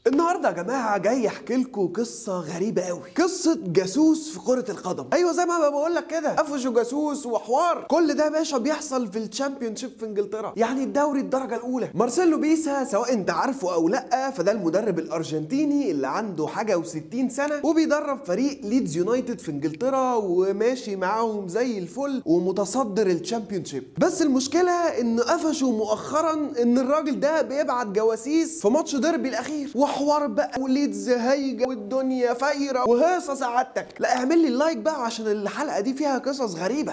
النهارده يا جماعه جاي احكي لكم قصه غريبه قوي قصه جاسوس في كره القدم ايوه زي ما بقول لك كده قفش وجاسوس وحوار كل ده يا باشا بيحصل في الشامبيونشيب في انجلترا يعني الدوري الدرجه الاولى مارسيلو بيسا سواء انت عارفه او لا فده المدرب الارجنتيني اللي عنده حاجه و60 سنه وبيدرب فريق ليدز يونايتد في انجلترا وماشي معاهم زي الفل ومتصدر الشامبيونشيب بس المشكله ان قفشوا مؤخرا ان الراجل ده بيبعت جواسيس في ماتش ديربي الاخير وحوار بقى وليدز هايجه والدنيا فايره وهيصه سعادتك لا اعمل لي اللايك بقى عشان الحلقه دي فيها قصص غريبه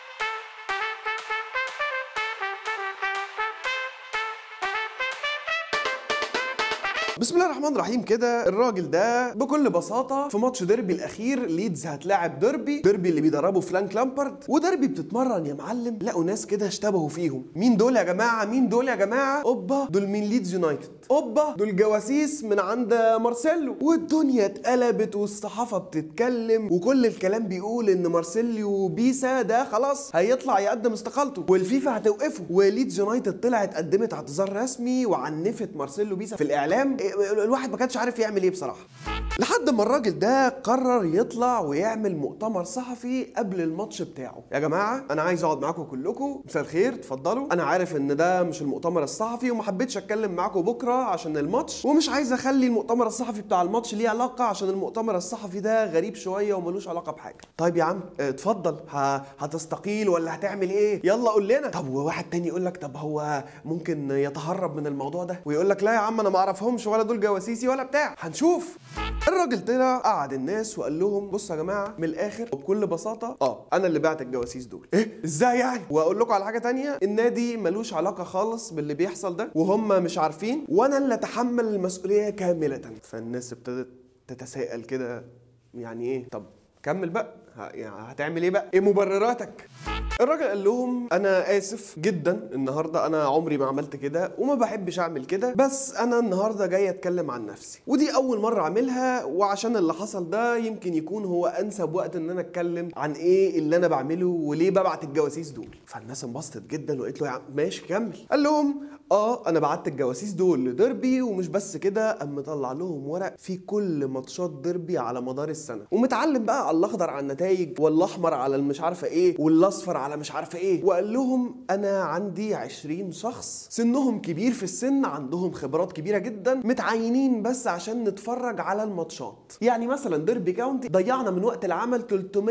بسم الله الرحمن الرحيم كده الراجل ده بكل بساطه في ماتش ديربي الاخير ليدز هتلاعب ديربي ديربي اللي بيدربه فرانك لامبارد وديربي بتتمرن يا معلم لقوا ناس كده اشتبهوا فيهم مين دول يا جماعه مين دول يا جماعه اوبا دول من ليدز يونايتد اوبا دول جواسيس من عند مارسيلو والدنيا اتقلبت والصحافه بتتكلم وكل الكلام بيقول ان مارسيليو بيسا ده خلاص هيطلع يقدم استقالته والفيفا هتوقفه وليدز يونايتد طلعت قدمت اعتذار رسمي وعنفت مارسيلو بيسا في الاعلام الواحد ما كانش عارف يعمل ايه بصراحه لحد ما الراجل ده قرر يطلع ويعمل مؤتمر صحفي قبل الماتش بتاعه يا جماعه انا عايز اقعد معاكم كلكم مساء الخير اتفضلوا انا عارف ان ده مش المؤتمر الصحفي وما حبيتش اتكلم معاكم بكره عشان الماتش ومش عايز اخلي المؤتمر الصحفي بتاع الماتش ليه علاقه عشان المؤتمر الصحفي ده غريب شويه وملوش علاقه بحاجه طيب يا عم اه، اتفضل ه... هتستقيل ولا هتعمل ايه يلا قول لنا طب وواحد تاني يقول لك طب هو ممكن يتهرب من الموضوع ده ويقول لك لا يا عم انا ما اعرفهمش ولا دول جواسيسي ولا بتاع هنشوف الراجل طلع قعد الناس وقال لهم بصوا يا جماعه من الاخر وبكل بساطه اه انا اللي بعت الجواسيس دول ايه ازاي يعني واقول لكم على حاجه تانية النادي ملوش علاقه خالص باللي بيحصل ده وهم مش عارفين وانا اللي اتحمل المسؤوليه كامله فالناس ابتدت تتساءل كده يعني ايه طب كمل بقى ه- يعني هتعمل ايه بقى ايه مبرراتك الراجل قال لهم انا اسف جدا النهارده انا عمري ما عملت كده وما بحبش اعمل كده بس انا النهارده جاي اتكلم عن نفسي ودي اول مره اعملها وعشان اللي حصل ده يمكن يكون هو انسب وقت ان انا اتكلم عن ايه اللي انا بعمله وليه ببعت الجواسيس دول فالناس انبسطت جدا وقالت له يا عم ماشي كمل قال لهم اه انا بعت الجواسيس دول لديربي ومش بس كده قام مطلع لهم ورق فيه كل ماتشات ديربي على مدار السنه ومتعلم بقى على الاخضر على النتائج والاحمر على المش عارفه ايه والاصفر على مش عارفه ايه وقال لهم انا عندي 20 شخص سنهم كبير في السن عندهم خبرات كبيره جدا متعينين بس عشان نتفرج على الماتشات يعني مثلا ديربي كاونتي ضيعنا من وقت العمل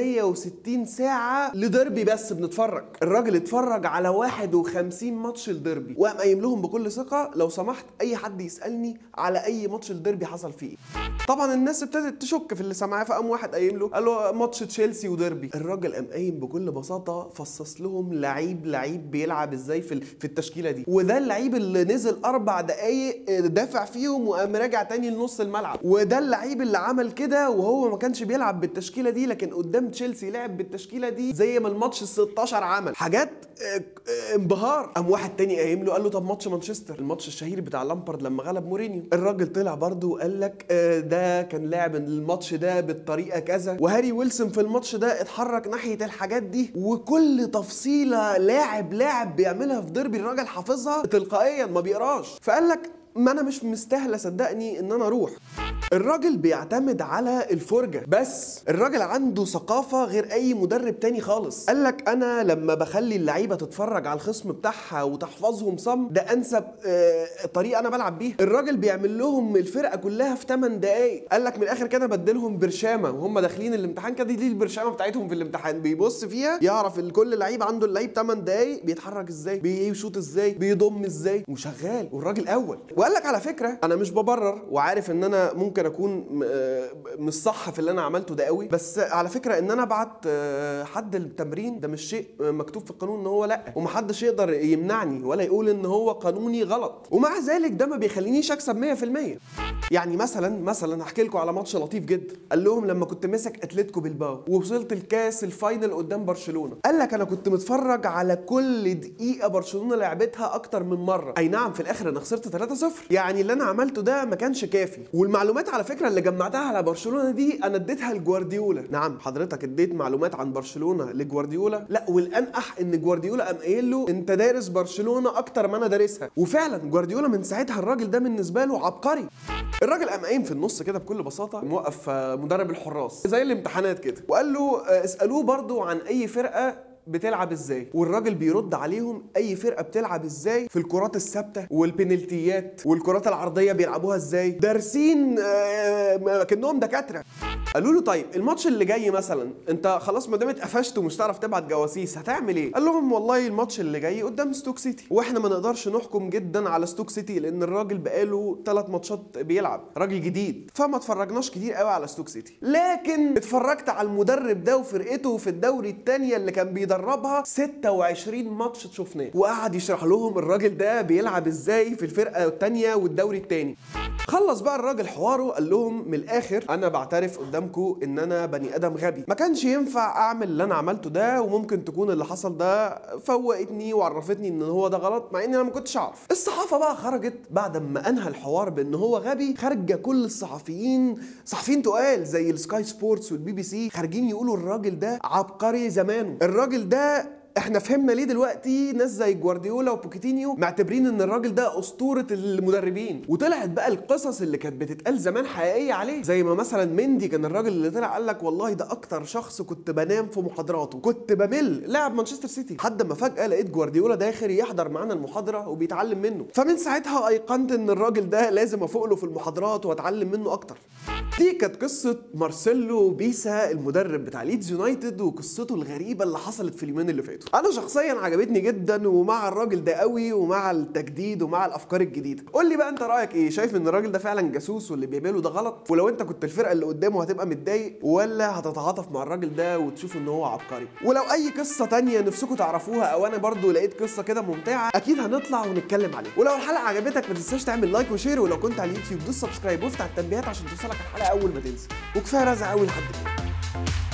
360 ساعه لديربي بس بنتفرج الراجل اتفرج على 51 ماتش الديربي وقام قايم لهم بكل ثقه لو سمحت اي حد يسالني على اي ماتش الديربي حصل فيه إيه. طبعا الناس ابتدت تشك في اللي سمعاه فقام واحد قايم له قال له ماتش تشيلسي وديربي الراجل قام قايم بكل بساطه فصص لهم لعيب لعيب بيلعب ازاي في ال- في التشكيله دي وده اللعيب اللي نزل اربع دقايق دافع فيهم وقام راجع تاني لنص الملعب وده اللعيب اللي عمل كده وهو ما كانش بيلعب بالتشكيله دي لكن قدام تشيلسي لعب بالتشكيله دي زي ما الماتش ال 16 عمل حاجات آه، آه، انبهار قام واحد تاني قايم له قال له طب ماتش مانشستر الماتش الشهير بتاع لامبارد لما غلب مورينيو الراجل طلع برضه وقال لك آه، ده كان لاعب الماتش ده بالطريقه كذا وهاري ويلسون في الماتش ده اتحرك ناحيه الحاجات دي وكل تفصيله لاعب لاعب بيعملها في ديربي الراجل حافظها تلقائيا ما بيقراش فقال لك ما انا مش مستاهله صدقني ان انا اروح الراجل بيعتمد على الفرجة بس الراجل عنده ثقافة غير أي مدرب تاني خالص قال لك أنا لما بخلي اللعيبة تتفرج على الخصم بتاعها وتحفظهم صم ده أنسب آه، طريقة أنا بلعب بيها الراجل بيعمل لهم الفرقة كلها في 8 دقايق قال لك من الآخر كده بديلهم برشامة وهم داخلين الامتحان كده دي البرشامة بتاعتهم في الامتحان بيبص فيها يعرف ال- كل لعيب عنده اللعيب 8 دقايق بيتحرك ازاي بيشوط ازاي بيضم ازاي وشغال والراجل اول وقال لك على فكره انا مش ببرر وعارف ان انا ممكن اكون م- آه، مش صح في اللي انا عملته ده قوي بس على فكره ان انا ابعت آه، حد التمرين ده مش شيء آه، مكتوب في القانون ان هو لا ومحدش يقدر يمنعني ولا يقول ان هو قانوني غلط ومع ذلك ده ما بيخلينيش اكسب 100% يعني مثلا مثلا هحكي لكم على ماتش لطيف جدا قال لهم لما كنت ماسك اتلتيكو بالباو ووصلت الكاس الفاينل قدام برشلونه قال لك انا كنت متفرج على كل دقيقه برشلونه لعبتها اكتر من مره اي نعم في الاخر انا خسرت 3-0 صفر يعني اللي انا عملته ده ما كانش كافي والمعلومات على فكره اللي جمعتها على برشلونه دي انا اديتها لجوارديولا نعم حضرتك اديت معلومات عن برشلونه لجوارديولا لا والانقح ان جوارديولا قام قايل له انت دارس برشلونه اكتر ما انا دارسها وفعلا جوارديولا من ساعتها الراجل ده بالنسبه له عبقري الراجل قام قايم في النص كده بكل بساطه موقف آه، مدرب الحراس زي الامتحانات كده وقال له آه، اسالوه برضو عن اي فرقه بتلعب ازاي والراجل بيرد عليهم اي فرقه بتلعب ازاي في الكرات الثابته والبنالتيات والكرات العرضيه بيلعبوها ازاي دارسين آه، كانهم دكاتره قالوا له طيب الماتش اللي جاي مثلا انت خلاص ما دام اتقفشت ومش هتعرف تبعت جواسيس هتعمل ايه قال لهم والله الماتش اللي جاي قدام ستوك سيتي واحنا ما نقدرش نحكم جدا على ستوك سيتي لان الراجل بقاله ثلاث ماتشات بيلعب راجل جديد فما اتفرجناش كتير قوي على ستوك سيتي لكن اتفرجت على المدرب ده وفرقته في الدوري الثانيه اللي كان بيدربها 26 ماتش شفناه وقعد يشرح لهم الراجل ده بيلعب ازاي في الفرقه الثانيه والدوري الثاني خلص بقى الراجل حواره قال لهم من الاخر انا بعترف قدامكم ان انا بني ادم غبي ما كانش ينفع اعمل اللي انا عملته ده وممكن تكون اللي حصل ده فوقتني وعرفتني ان هو ده غلط مع اني انا ما كنتش اعرف الصحافه بقى خرجت بعد ما انهى الحوار بان هو غبي خارجه كل الصحفيين صحفيين تقال زي السكاي سبورتس والبي بي سي خارجين يقولوا الراجل ده عبقري زمانه الراجل ده احنا فهمنا ليه دلوقتي ناس زي جوارديولا وبوكيتينيو معتبرين ان الراجل ده اسطوره المدربين وطلعت بقى القصص اللي كانت بتتقال زمان حقيقيه عليه زي ما مثلا مندي كان الراجل اللي طلع قال لك والله ده اكتر شخص كنت بنام في محاضراته كنت بمل لاعب مانشستر سيتي لحد ما فجاه لقيت جوارديولا داخل يحضر معانا المحاضره وبيتعلم منه فمن ساعتها ايقنت ان الراجل ده لازم افوق له في المحاضرات واتعلم منه اكتر دي كانت قصة مارسيلو بيسا المدرب بتاع ليدز يونايتد وقصته الغريبة اللي حصلت في اليومين اللي فاتوا. أنا شخصيا عجبتني جدا ومع الراجل ده قوي ومع التجديد ومع الأفكار الجديدة. قول لي بقى أنت رأيك إيه؟ شايف إن الراجل ده فعلا جاسوس واللي بيعمله ده غلط؟ ولو أنت كنت الفرقة اللي قدامه هتبقى متضايق ولا هتتعاطف مع الراجل ده وتشوف إن هو عبقري؟ ولو أي قصة تانية نفسكم تعرفوها أو أنا برضو لقيت قصة كده ممتعة أكيد هنطلع ونتكلم عليها. ولو الحلقة عجبتك ما تنساش تعمل لايك وشير ولو كنت على اليوتيوب دوس سبسكرايب وافتح التنبيهات عشان توصلك الحلقة أول ما تنزل. وكفايه رزع قوي لحد كده